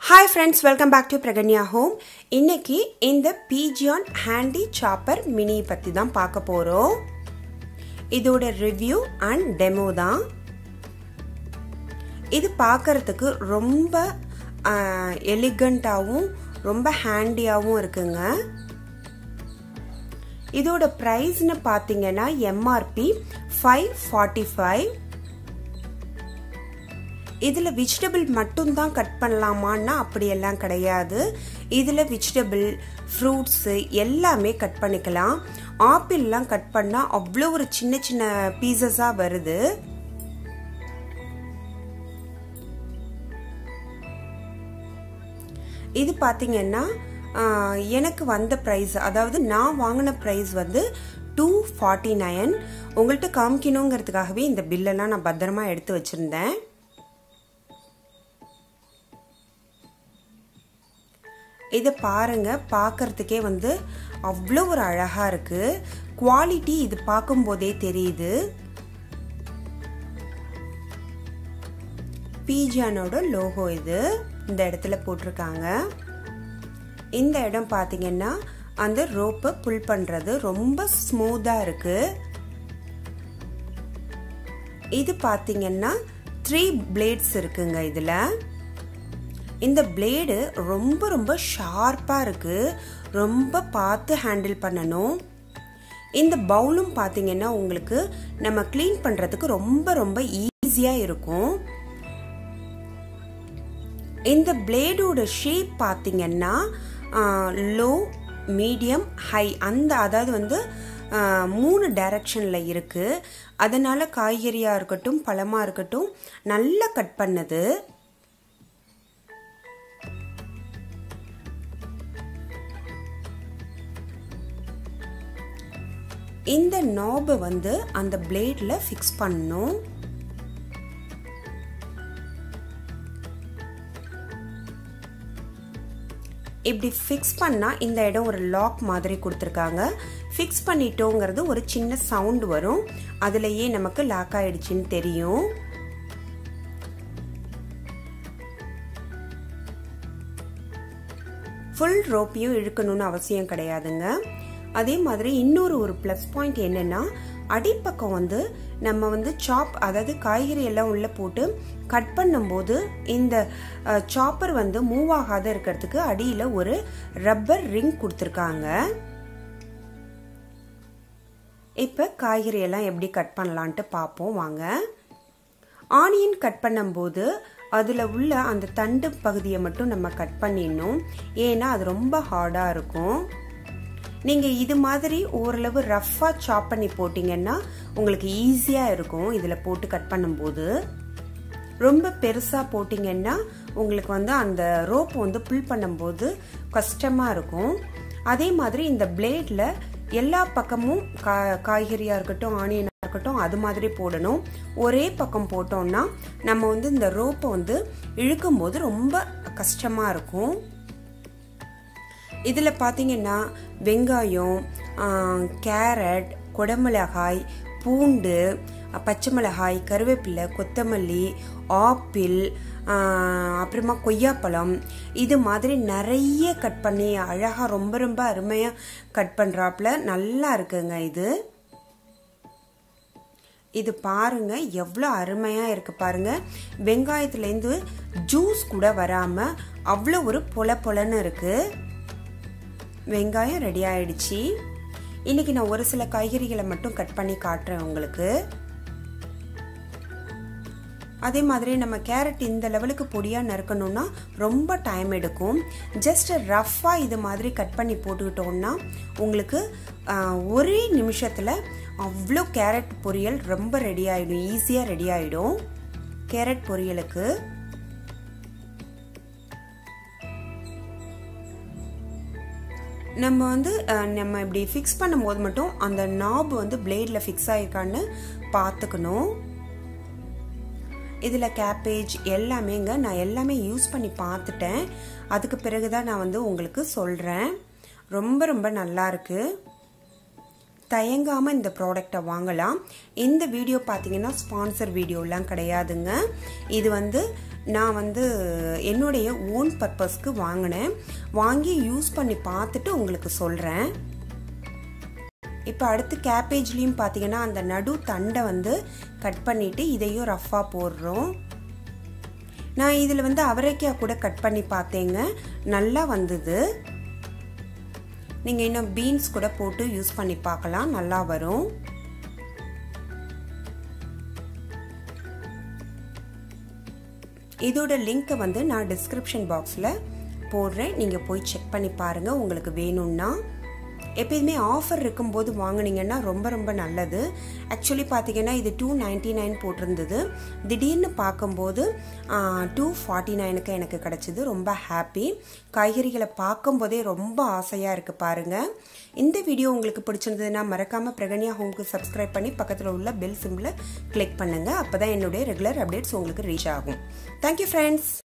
hi friends welcome back to Pragnya home இன்னைக்கு இந்த pigeon handy chopper mini பற்றி தான் பார்க்க போகிறோம் இதோட ரிவ்யூ அண்ட் டெமோ தான் இது பார்க்கறதுக்கு ரொம்ப எலிகண்ட்டாகவும் ரொம்ப ஹேண்டியாகவும் இருக்குங்க இதோட ப்ரைஸ்னு பார்த்தீங்கன்னா எம்ஆர்பி ஃபைவ் ஃபார்ட்டி ஃபைவ் இதில் வெஜிடபிள் மட்டும்தான் கட் பண்ணலாமான்னா அப்படியெல்லாம் கிடையாது இதில் வெஜிடபிள் ஃப்ரூட்ஸு எல்லாமே கட் பண்ணிக்கலாம் ஆப்பிள்லாம் கட் பண்ணால் அவ்வளோ ஒரு சின்ன சின்ன பீசஸாக வருது இது பார்த்தீங்கன்னா எனக்கு வந்த ப்ரைஸ் அதாவது நான் வாங்கின ப்ரைஸ் வந்து டூ ஃபார்ட்டி நைன் உங்கள்கிட்ட காமிக்கணுங்கிறதுக்காகவே இந்த பில்லெல்லாம் நான் பத்திரமா எடுத்து வச்சுருந்தேன் இதை பாருங்க பார்க்கறதுக்கே வந்து அவ்வளோ ஒரு அழகா இருக்கு குவாலிட்டி இது பார்க்கும்போதே தெரியுது பீஜானோட லோகோ இது இந்த இடத்துல போட்டிருக்காங்க இந்த இடம் பார்த்தீங்கன்னா அந்த ரோப்பை புல் பண்ணுறது ரொம்ப ஸ்மூத்தாக இருக்கு இது பார்த்தீங்கன்னா த்ரீ பிளேட்ஸ் இருக்குங்க இதில் இந்த பிளேடு ரொம்ப ரொம்ப ஷார்ப்பாக இருக்குது ரொம்ப பார்த்து ஹேண்டில் பண்ணணும் இந்த பவுலும் பார்த்தீங்கன்னா உங்களுக்கு நம்ம க்ளீன் பண்ணுறதுக்கு ரொம்ப ரொம்ப ஈஸியாக இருக்கும் இந்த பிளேடோட ஷேப் பார்த்தீங்கன்னா லோ மீடியம் ஹை அந்த அதாவது வந்து மூணு டைரக்ஷனில் இருக்குது அதனால் காய்கறியாக இருக்கட்டும் பழமாக இருக்கட்டும் நல்லா கட் பண்ணுது இந்த நாபை வந்து அந்த பிளேட்ல ஃபிக்ஸ் பண்ணணும் இப்படி ஃபிக்ஸ் பண்ணால் இந்த இடம் ஒரு லாக் மாதிரி கொடுத்துருக்காங்க ஃபிக்ஸ் பண்ணிட்டோங்கிறது ஒரு சின்ன சவுண்ட் வரும் அதுலேயே நமக்கு லாக் ஆயிடுச்சுன்னு தெரியும் ஃபுல் ரோப்பையும் இழுக்கணும்னு அவசியம் கிடையாதுங்க அதே மாதிரி இன்னொரு ஒரு ப்ளஸ் பாயிண்ட் என்னன்னா அடிப்பக்கம் வந்து நம்ம வந்து சாப் அதாவது காய்கறி எல்லாம் உள்ள போட்டு கட் பண்ணும்போது இந்த சாப்பர் வந்து மூவ் ஆகாத இருக்கிறதுக்கு அடியில் ஒரு ரப்பர் ரிங் கொடுத்துருக்காங்க இப்போ காய்கறி எல்லாம் எப்படி கட் பண்ணலான்ட்டு பார்ப்போம் வாங்க ஆனியன் கட் பண்ணும்போது அதில் உள்ள அந்த தண்டு பகுதியை மட்டும் நம்ம கட் பண்ணிடணும் ஏன்னா அது ரொம்ப ஹார்டாக இருக்கும் நீங்கள் இது மாதிரி ஓரளவு ரஃப்பாக சாப் பண்ணி போட்டிங்கன்னா உங்களுக்கு ஈஸியாக இருக்கும் இதில் போட்டு கட் பண்ணும்போது ரொம்ப பெருசாக போட்டிங்கன்னா உங்களுக்கு வந்து அந்த ரோப் வந்து புல் பண்ணும்போது கஷ்டமாக இருக்கும் அதே மாதிரி இந்த பிளேடில் எல்லா பக்கமும் கா காய்கறியாக இருக்கட்டும் ஆனியனாக இருக்கட்டும் அது மாதிரி போடணும் ஒரே பக்கம் போட்டோம்னா நம்ம வந்து இந்த ரோப்பை வந்து இழுக்கும் போது ரொம்ப கஷ்டமாக இருக்கும் இதில் பார்த்தீங்கன்னா வெங்காயம் கேரட் குடமிளகாய் பூண்டு பச்சை மிளகாய் கருவேப்பிலை கொத்தமல்லி ஆப்பிள் அப்புறமா கொய்யாப்பழம் இது மாதிரி நிறைய கட் பண்ணி அழகாக ரொம்ப ரொம்ப அருமையாக கட் பண்ணுறாப்புல நல்லா இருக்குங்க இது இது பாருங்க எவ்வளோ அருமையாக இருக்கு பாருங்க வெங்காயத்துலேருந்து ஜூஸ் கூட வராமல் அவ்வளோ ஒரு பொல பொலன்னு இருக்குது வெங்காயம் ரெடி ஆயிடுச்சு இன்னைக்கு நான் ஒரு சில காய்கறிகளை மட்டும் கட் பண்ணி காட்டுறேன் உங்களுக்கு அதே மாதிரி நம்ம கேரட் இந்த லெவலுக்கு பொடியாக நறுக்கணும்னா ரொம்ப டைம் எடுக்கும் ஜஸ்ட் ரஃப்பாக இது மாதிரி கட் பண்ணி போட்டுக்கிட்டோம்னா உங்களுக்கு ஒரே நிமிஷத்தில் அவ்வளோ கேரட் பொரியல் ரொம்ப ரெடி ஆகிடும் ஈஸியாக ரெடி ஆகிடும் கேரட் பொரியலுக்கு நம்ம வந்து நம்ம இப்படி ஃபிக்ஸ் பண்ணும்போது மட்டும் அந்த நாப் வந்து பிளேடில் ஃபிக்ஸ் ஆகிருக்கான்னு பார்த்துக்கணும் இதில் கேப்பேஜ் எல்லாமேங்க நான் எல்லாமே யூஸ் பண்ணி பார்த்துட்டேன் அதுக்கு பிறகு தான் நான் வந்து உங்களுக்கு சொல்கிறேன் ரொம்ப ரொம்ப நல்லா இருக்குது தயங்காமல் இந்த ப்ராடக்டை வாங்கலாம் இந்த வீடியோ பார்த்தீங்கன்னா ஸ்பான்சர் வீடியோலாம் கிடையாதுங்க இது வந்து நான் வந்து என்னுடைய ஓன் பர்பஸ்க்கு வாங்கினேன் வாங்கி யூஸ் பண்ணி பார்த்துட்டு உங்களுக்கு சொல்கிறேன் இப்போ அடுத்து கேபேஜ்லேயும் பார்த்தீங்கன்னா அந்த நடு தண்டை வந்து கட் பண்ணிவிட்டு இதையும் ரஃப்பாக போடுறோம் நான் இதில் வந்து அவரைக்காய் கூட கட் பண்ணி பார்த்தேங்க நல்லா வந்தது நீங்கள் இன்னும் பீன்ஸ் கூட போட்டு யூஸ் பண்ணி பார்க்கலாம் நல்லா வரும் இதோட லிங்க்கை வந்து நான் டிஸ்கிரிப்ஷன் பாக்ஸில் போடுறேன் நீங்கள் போய் செக் பண்ணி பாருங்கள் உங்களுக்கு வேணும்னா எப்பயுமே ஆஃபர் இருக்கும்போது வாங்கினீங்கன்னா ரொம்ப ரொம்ப நல்லது ஆக்சுவலி பார்த்தீங்கன்னா இது டூ நைன்டி நைன் போட்டிருந்தது திடீர்னு பார்க்கும்போது டூ ஃபார்ட்டி நைனுக்கு எனக்கு கிடச்சிது ரொம்ப ஹாப்பி காய்கறிகளை பார்க்கும்போதே ரொம்ப ஆசையாக இருக்குது பாருங்கள் இந்த வீடியோ உங்களுக்கு பிடிச்சிருந்ததுன்னா மறக்காமல் பிரகன்யா ஹோம்க்கு சப்ஸ்கிரைப் பண்ணி பக்கத்தில் உள்ள பெல் சிம்பிளை கிளிக் பண்ணுங்கள் அப்போ தான் என்னுடைய ரெகுலர் அப்டேட்ஸ் உங்களுக்கு ரீச் ஆகும் தேங்க்யூ ஃப்ரெண்ட்ஸ்